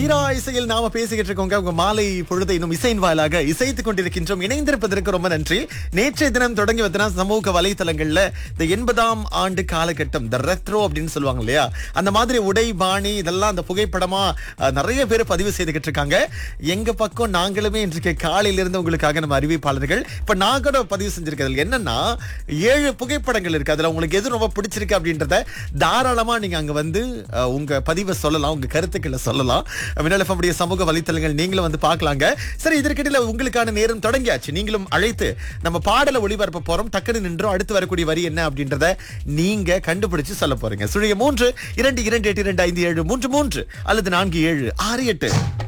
தீரா இசையில் நாம பேசிக்கிட்டு இருக்கோங்க உங்க மாலை பொழுதை இன்னும் இசையின் வாயிலாக இசைத்துக் கொண்டிருக்கின்றோம் இணைந்திருப்பதற்கு ரொம்ப நன்றி நேற்றைய தினம் தொடங்கி வத்தினா சமூக வலைத்தளங்கள்ல இந்த எண்பதாம் ஆண்டு காலகட்டம் த ரெத்ரோ அப்படின்னு சொல்லுவாங்க இல்லையா அந்த மாதிரி உடை பாணி இதெல்லாம் அந்த புகைப்படமா அஹ், நிறைய பேர் பதிவு செய்துகிட்டு இருக்காங்க எங்க பக்கம் நாங்களுமே இன்றைக்கு காலையில இருந்து உங்களுக்காக நம்ம அறிவிப்பாளர்கள் இப்ப நான் கூட பதிவு செஞ்சிருக்கிறது என்னன்னா ஏழு புகைப்படங்கள் இருக்கு அதுல உங்களுக்கு எது ரொம்ப பிடிச்சிருக்கு அப்படின்றத தாராளமா நீங்க அங்க வந்து அஹ், உங்க பதிவை சொல்லலாம் உங்க கருத்துக்களை சொல்லலாம் மின்னல் FM உடைய சமூக வலைத்தளங்கள் நீங்களும் வந்து பார்க்கலாங்க சரி இதற்கிடையில உங்களுக்கான நேரம் தொடங்கியாச்சு நீங்களும் அழைத்து நம்ம பாடலை ஒளிபரப்ப போறோம் டக்குனு நின்றோம் அடுத்து வரக்கூடிய வரி என்ன அப்படின்றத நீங்க கண்டுபிடிச்சு சொல்ல போறீங்க சுழிய மூன்று இரண்டு இரண்டு எட்டு இரண்டு ஐந்து ஏழு மூன்று மூன்று அல்லது நான்கு ஏழு ஆறு எட்டு